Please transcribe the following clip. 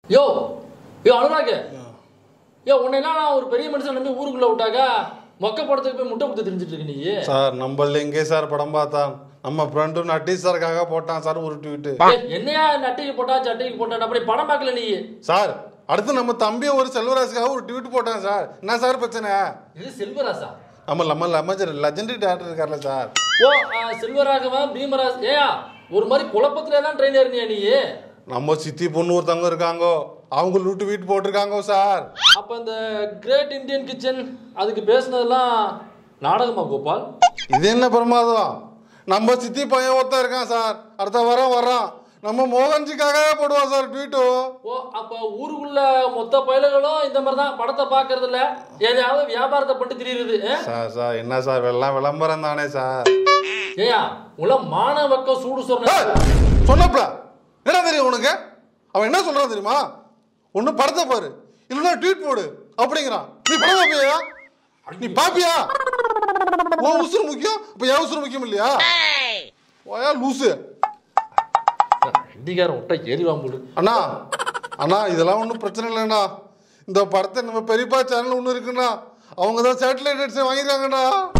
யோ யோ அனுராக் யோ உன்னையெல்லாம் நான் ஒரு பெரிய மனுஷன் நம்பி ஊருக்குள்ள விட்டாக்கா மொக்க படத்துக்கு போய் முட்டை கொடுத்து தெரிஞ்சிட்டு இருக்க நீ சார் நம்மள எங்கே சார் படம் பார்த்தான் நம்ம ஃப்ரெண்டு நட்டி சாருக்காக போட்டான் சார் ஒரு ட்வீட்டு ஏய், என்னையா நட்டிக்கு போட்டா சட்டைக்கு போட்டா அப்படி படம் பார்க்கல நீ சார் அடுத்து நம்ம தம்பியை ஒரு செல்வராஜுக்காக ஒரு ட்வீட் போட்டான் சார் என்ன சார் பிரச்சனை இது செல்வராசா நம்ம நம்ம லெமஜர் லெஜண்டரி டேரக்டர் இருக்கார்ல சார் ஓ ஆ, செல்வராகவன் பீமராஜ் ஏயா ஒரு மாதிரி குழப்பத்துல எல்லாம் ட்ரெயின் ஏறினியா நீ நம்ம சித்தி பொண்ணு ஒருத்தவங்க இருக்காங்கோ அவங்க லூட்டு வீட்டு போட்டிருக்காங்கோ சார் அப்ப இந்த கிரேட் இந்தியன் கிச்சன் அதுக்கு பேசுனதெல்லாம் நாடகமா கோபால் இது என்ன பிரமாதம் நம்ம சித்தி பையன் ஒருத்தன் இருக்கான் சார் அடுத்த வாரம் வர்றான் நம்ம மோகன்ஜிக்காகவே போடுவான் சார் ட்வீட்டு ஓ அப்ப ஊருக்குள்ள மொத்த பயலுகளும் இந்த மாதிரி தான் படத்தை பாக்குறது இல்ல எதையாவது வியாபாரத்தை பண்ணிட்டு திரியுது சார் சார் என்ன சார் எல்லாம் விளம்பரம் தானே சார் ஏயா உள்ள மான வக்கம் சூடு சொன்ன ஏய், சொன்னப்பல என்ன தெரியும் உனக்கு அவன் என்ன சொல்றான் தெரியுமா ஒண்ணு படத்தை பாரு இல்லைன்னா ட்வீட் போடு அப்படிங்கிறான் நீ படம் பாப்பியா நீ பாப்பியா உன் உசுறு முக்கியம் இப்ப என் உசுறு முக்கியம் இல்லையா ஓயா லூசு இண்டிகாரம் விட்டா ஏறிவான் போடு அண்ணா அண்ணா இதெல்லாம் ஒன்றும் பிரச்சனை இல்லைண்ணா இந்த படத்தை நம்ம பெரியப்பா சேனல் ஒன்று இருக்குண்ணா அவங்க தான் சேட்டலைட் வாங்கியிருக்காங்கண்ணா